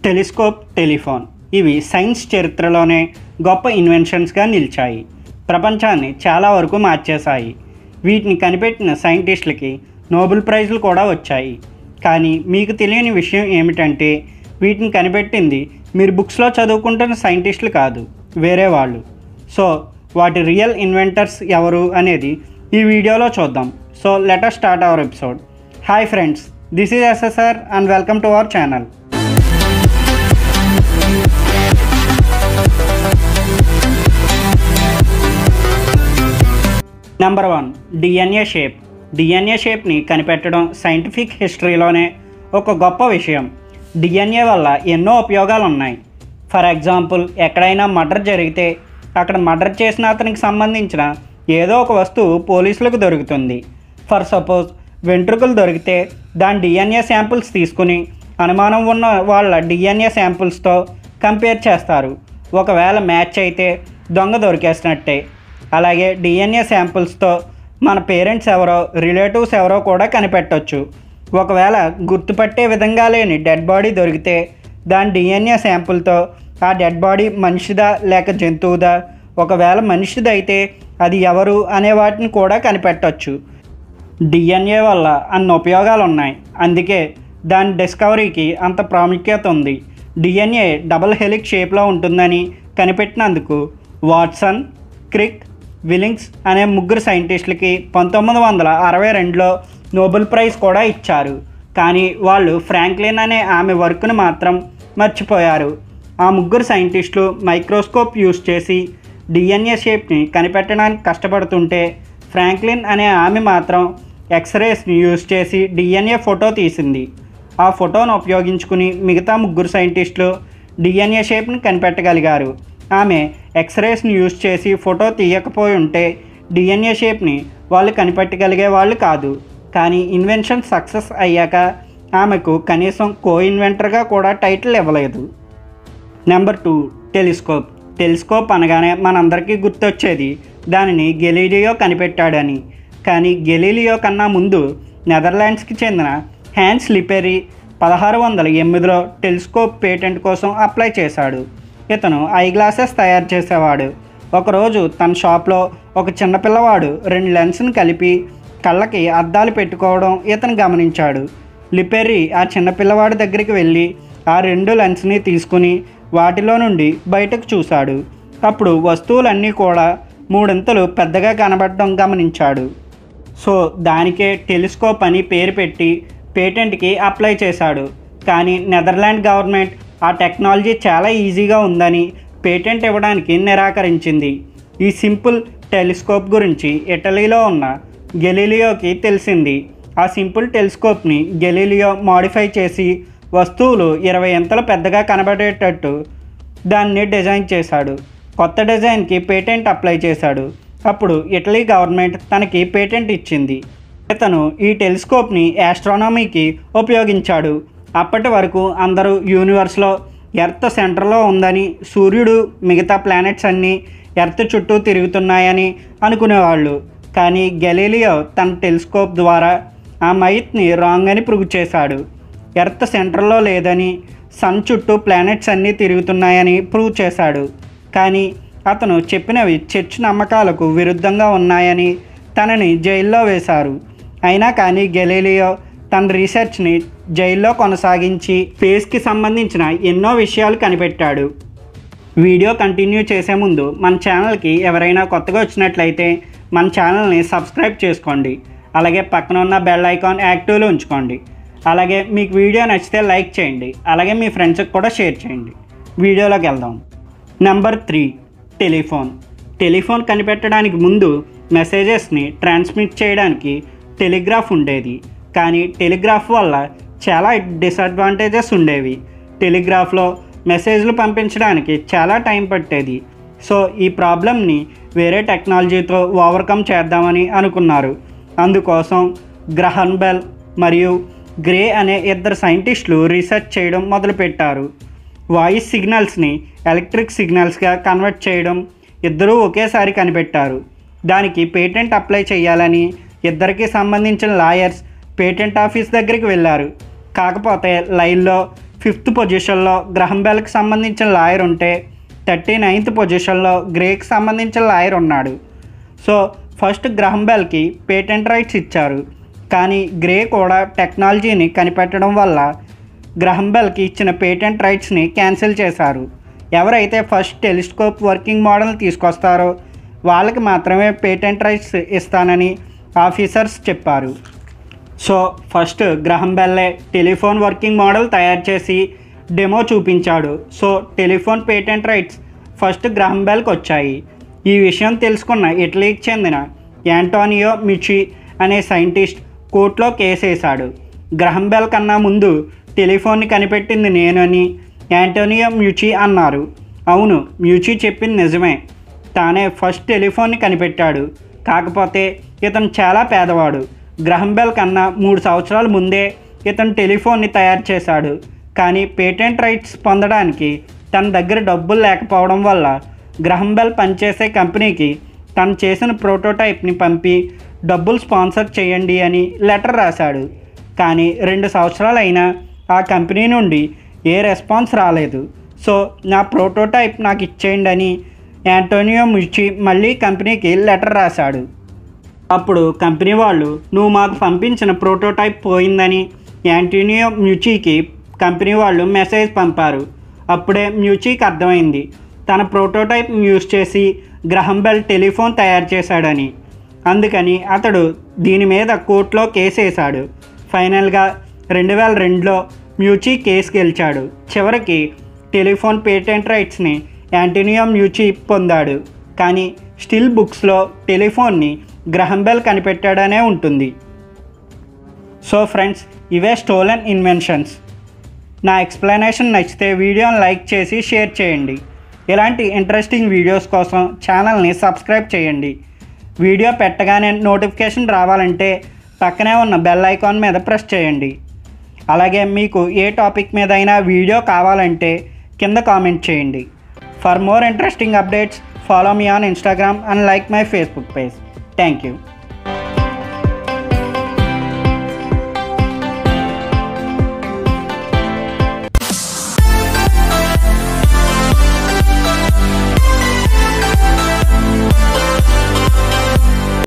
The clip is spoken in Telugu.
టెలిస్కోప్ టెలిఫోన్ ఇవి సైన్స్ చరిత్రలోనే గొప్ప ఇన్వెన్షన్స్గా నిలిచాయి ప్రపంచాన్ని చాలా వరకు మార్చేశాయి వీటిని కనిపెట్టిన సైంటిస్టులకి నోబెల్ ప్రైజ్లు కూడా వచ్చాయి కానీ మీకు తెలియని విషయం ఏమిటంటే వీటిని కనిపెట్టింది మీరు బుక్స్లో చదువుకుంటున్న సైంటిస్టులు కాదు వేరే వాళ్ళు సో వాటి రియల్ ఇన్వెంటర్స్ ఎవరు అనేది ఈ వీడియోలో చూద్దాం so let's start our episode hi friends this is SSR and welcome to our channel number one DNA shape DNA షేప్ని కనిపెట్టడం సైంటిఫిక్ హిస్టరీలోనే ఒక గొప్ప విషయం డిఎన్ఏ వల్ల ఎన్నో ఉపయోగాలు ఉన్నాయి ఫర్ ఎగ్జాంపుల్ ఎక్కడైనా మర్డర్ జరిగితే అక్కడ మర్డర్ చేసిన అతనికి సంబంధించిన ఏదో ఒక వస్తువు పోలీసులకు దొరుకుతుంది ఫర్ సపోజ్ వెంట్రుకలు దొరికితే దాని డిఎన్ఏ శాంపుల్స్ తీసుకుని అనుమానం ఉన్న వాళ్ళ డిఎన్ఏ శాంపుల్స్తో కంపేర్ చేస్తారు ఒకవేళ మ్యాచ్ అయితే దొంగ దొరికేసినట్టే అలాగే డిఎన్ఏ శాంపుల్స్తో మన పేరెంట్స్ ఎవరో రిలేటివ్స్ ఎవరో కూడా కనిపెట్టవచ్చు ఒకవేళ గుర్తుపట్టే విధంగా లేని డెడ్ బాడీ దొరికితే దాని డిఎన్ఏ శాంపుల్తో ఆ డెడ్ బాడీ మనిషిదా లేక జంతువుదా ఒకవేళ మనిషిదైతే అది ఎవరు అనే వాటిని కూడా కనిపెట్టవచ్చు డిఎన్ఏ వల్ల అన్ని ఉపయోగాలు ఉన్నాయి అందుకే దాని డిస్కవరీకి అంత ప్రాముఖ్యత ఉంది డిఎన్ఏ డబుల్ హెలిక్ షేప్లో ఉంటుందని కనిపెట్టినందుకు వాట్సన్ క్రిక్ విలింగ్స్ అనే ముగ్గురు సైంటిస్టులకి పంతొమ్మిది వందల అరవై రెండులో నోబెల్ ప్రైజ్ కూడా ఇచ్చారు కానీ వాళ్ళు ఫ్రాంక్లిన్ అనే ఆమె వర్క్ను మాత్రం మర్చిపోయారు ఆ ముగ్గురు సైంటిస్టులు మైక్రోస్కోప్ యూస్ చేసి డిఎన్ఏ షేప్ని కనిపెట్టడానికి కష్టపడుతుంటే ఫ్రాంక్లిన్ అనే ఆమె మాత్రం ఎక్స్రేస్ని యూస్ చేసి డిఎన్ఏ ఫోటో తీసింది ఆ ఫోటోను ఉపయోగించుకుని మిగతా ముగ్గురు సైంటిస్టులు డిఎన్ఏ షేప్ని కనిపెట్టగలిగారు ఆమె ఎక్స్రేస్ని యూస్ చేసి ఫోటో తీయకపోయి ఉంటే డిఎన్ఏ షేప్ని వాళ్ళు కనిపెట్టగలిగే వాళ్ళు కాదు కానీ ఇన్వెన్షన్ సక్సెస్ అయ్యాక ఆమెకు కనీసం కో ఇన్వెంటర్గా కూడా టైటిల్ ఇవ్వలేదు నెంబర్ టూ టెలిస్కోప్ టెలిస్కోప్ అనగానే మనందరికీ గుర్తొచ్చేది దానిని గెలీలియో కనిపెట్టాడని కానీ గెలీలియో కన్నా ముందు నెదర్లాండ్స్కి చెందిన హ్యాన్స్ లిపెరీ పదహారు వందల ఎనిమిదిలో టెలిస్కోప్ పేటెంట్ కోసం అప్లై చేశాడు ఇతను ఐ గ్లాసెస్ తయారు చేసేవాడు ఒకరోజు తన షాప్లో ఒక చిన్నపిల్లవాడు రెండు లెన్స్ని కలిపి కళ్ళకి అద్దాలు పెట్టుకోవడం ఇతను గమనించాడు లిపెర్రీ ఆ చిన్నపిల్లవాడి దగ్గరికి వెళ్ళి ఆ రెండు లెన్స్ని తీసుకుని వాటిలో నుండి బయటకు చూశాడు అప్పుడు వస్తువులన్నీ కూడా మూడింతలు పెద్దగా కనబడడం గమనించాడు సో దానికే టెలిస్కోప్ అని పేరు పెట్టి పేటెంట్కి అప్లై చేశాడు కానీ నెదర్లాండ్ గవర్నమెంట్ ఆ టెక్నాలజీ చాలా ఈజీగా ఉందని పేటెంట్ ఇవ్వడానికి నిరాకరించింది ఈ సింపుల్ టెలిస్కోప్ గురించి ఇటలీలో ఉన్న గెలీలియోకి తెలిసింది ఆ సింపుల్ టెలిస్కోప్ని గెలీలియో మాడిఫై చేసి వస్తువులు ఇరవై ఎంతలు పెద్దగా కనబడేటట్టు దాన్ని డిజైన్ చేశాడు కొత్త డిజైన్కి పేటెంట్ అప్లై చేశాడు అప్పుడు ఇటలీ గవర్నమెంట్ తనకి పేటెంట్ ఇచ్చింది ఇతను ఈ టెలిస్కోప్ని ఆస్ట్రానమీకి ఉపయోగించాడు అప్పటి వరకు అందరూ యూనివర్స్లో ఎర్త్ సెంటర్లో ఉందని సూర్యుడు మిగతా ప్లానెట్స్ అన్నీ ఎర్త్ చుట్టూ తిరుగుతున్నాయని అనుకునేవాళ్ళు కానీ గెలీలియో తన టెలిస్కోప్ ద్వారా ఆ మైత్ని రాంగ్ అని ప్రూవ్ చేశాడు ఎర్త్ సెంటర్లో లేదని సన్ చుట్టూ ప్లానెట్స్ అన్నీ తిరుగుతున్నాయని ప్రూవ్ చేశాడు కానీ అతను చెప్పినవి చర్చ్ నమ్మకాలకు విరుద్ధంగా ఉన్నాయని తనని జైల్లో వేశారు అయినా కానీ గెలీలియో తన రీసెర్చ్ని జైల్లో కొనసాగించి ఫేస్కి సంబంధించిన ఎన్నో విషయాలు కనిపెట్టాడు వీడియో కంటిన్యూ చేసే ముందు మన ఛానల్కి ఎవరైనా కొత్తగా వచ్చినట్లయితే మన ఛానల్ని సబ్స్క్రైబ్ చేసుకోండి అలాగే పక్కన ఉన్న బెల్ ఐకాన్ యాక్టివ్లో ఉంచుకోండి అలాగే మీకు వీడియో నచ్చితే లైక్ చేయండి అలాగే మీ ఫ్రెండ్స్కి కూడా షేర్ చేయండి వీడియోలోకి వెళ్దాం నెంబర్ త్రీ టెలిఫోన్ టెలిఫోన్ కనిపెట్టడానికి ముందు మెసేజెస్ని ట్రాన్స్మిట్ చేయడానికి టెలిగ్రాఫ్ ఉండేది కానీ టెలిగ్రాఫ్ వల్ల చాలా డిసడ్వాంటేజెస్ ఉండేవి టెలిగ్రాఫ్లో మెసేజ్లు పంపించడానికి చాలా టైం పట్టేది సో ఈ ప్రాబ్లమ్ని వేరే టెక్నాలజీతో ఓవర్కమ్ చేద్దామని అనుకున్నారు అందుకోసం గ్రహన్ బెల్ మరియు గ్రే అనే ఇద్దరు సైంటిస్టులు రీసెర్చ్ చేయడం మొదలుపెట్టారు వాయిస్ సిగ్నల్స్ని ఎలక్ట్రిక్ సిగ్నల్స్గా కన్వర్ట్ చేయడం ఇద్దరూ ఒకేసారి కనిపెట్టారు దానికి పేటెంట్ అప్లై చేయాలని ఇద్దరికి సంబంధించిన లాయర్స్ పేటెంట్ ఆఫీస్ దగ్గరికి వెళ్ళారు కాకపోతే లైన్లో ఫిఫ్త్ పొజిషన్లో గ్రహం బెల్కి సంబంధించిన లాయర్ ఉంటే థర్టీ నైన్త్ పొజిషన్లో గ్రేకి సంబంధించిన లాయర్ ఉన్నాడు so first Graham బెల్కి patent rights ఇచ్చారు కానీ గ్రే కూడా టెక్నాలజీని కనిపెట్టడం వల్ల గ్రహం బెల్కి ఇచ్చిన పేటెంట్ రైట్స్ని క్యాన్సిల్ చేశారు ఎవరైతే ఫస్ట్ టెలిస్కోప్ వర్కింగ్ మోడల్ తీసుకొస్తారో వాళ్ళకి మాత్రమే పేటెంట్ రైట్స్ ఇస్తానని ఆఫీసర్స్ చెప్పారు సో ఫస్ట్ గ్రహం బెల్లే టెలిఫోన్ వర్కింగ్ మోడల్ తయారు చేసి డెమో చూపించాడు so telephone patent rights first Graham బెల్కి వచ్చాయి ఈ విషయం తెలుసుకున్న ఇటలీకి చెందిన యాంటోనియో మిచి అనే సైంటిస్ట్ కోర్టులో కేసేశాడు గ్రహం బెల్ కన్నా ముందు టెలిఫోన్ని కనిపెట్టింది నేనని యాంటోనియో మ్యూచి అన్నారు అవును మ్యూచి చెప్పింది నిజమే తానే ఫస్ట్ టెలిఫోన్ని కనిపెట్టాడు కాకపోతే ఇతను చాలా పేదవాడు గ్రహం బెల్ కన్నా మూడు సంవత్సరాల ముందే ఇతను టెలిఫోన్ని తయారు చేశాడు కానీ పేటెంట్ రైట్స్ పొందడానికి తన దగ్గర డబ్బులు లేకపోవడం వల్ల గ్రహం బెల్ పనిచేసే కంపెనీకి తను చేసిన ప్రోటోటైప్ని పంపి డబ్బులు స్పాన్సర్ చేయండి అని లెటర్ రాశాడు కానీ రెండు సంవత్సరాలు అయినా ఆ కంపెనీ నుండి ఏ రెస్పాన్స్ రాలేదు సో నా ప్రోటోటైప్ నాకు ఇచ్చేయండి అని యాంటోనియో ముచ్చి మళ్ళీ కంపెనీకి లెటర్ రాశాడు అప్పుడు కంపెనీ వాళ్ళు నువ్వు మాకు పంపించిన ప్రోటోటైప్ పోయిందని యాంటోనియో మ్యూచీకి కంపెనీ వాళ్ళు మెసేజ్ పంపారు అప్పుడే మ్యూచీకి అర్థమైంది తన ప్రోటోటైప్ యూజ్ చేసి గ్రహం బెల్ టెలిఫోన్ తయారు చేశాడని అందుకని అతడు దీని మీద కోర్టులో కేసు వేశాడు ఫైనల్గా రెండు వేల రెండులో మ్యూచీ కేసు గెలిచాడు చివరికి టెలిఫోన్ పేటెంట్ రైట్స్ని యాంటోనియో మ్యూచీ పొందాడు కానీ స్టిల్ బుక్స్లో టెలిఫోన్ని గ్రహం బెల్ కనిపెట్టాడనే ఉంటుంది సో ఫ్రెండ్స్ ఇవే స్టోలెన్ ఇన్వెన్షన్స్ నా ఎక్స్ప్లెనేషన్ నచ్చితే వీడియోని లైక్ చేసి షేర్ చేయండి ఇలాంటి ఇంట్రెస్టింగ్ వీడియోస్ కోసం ఛానల్ని సబ్స్క్రైబ్ చేయండి వీడియో పెట్టగానే నోటిఫికేషన్ రావాలంటే పక్కనే ఉన్న బెల్ ఐకాన్ మీద ప్రెస్ చేయండి అలాగే మీకు ఏ టాపిక్ మీద అయినా వీడియో కావాలంటే కింద కామెంట్ చేయండి for more interesting updates follow me on Instagram and like my Facebook page thank you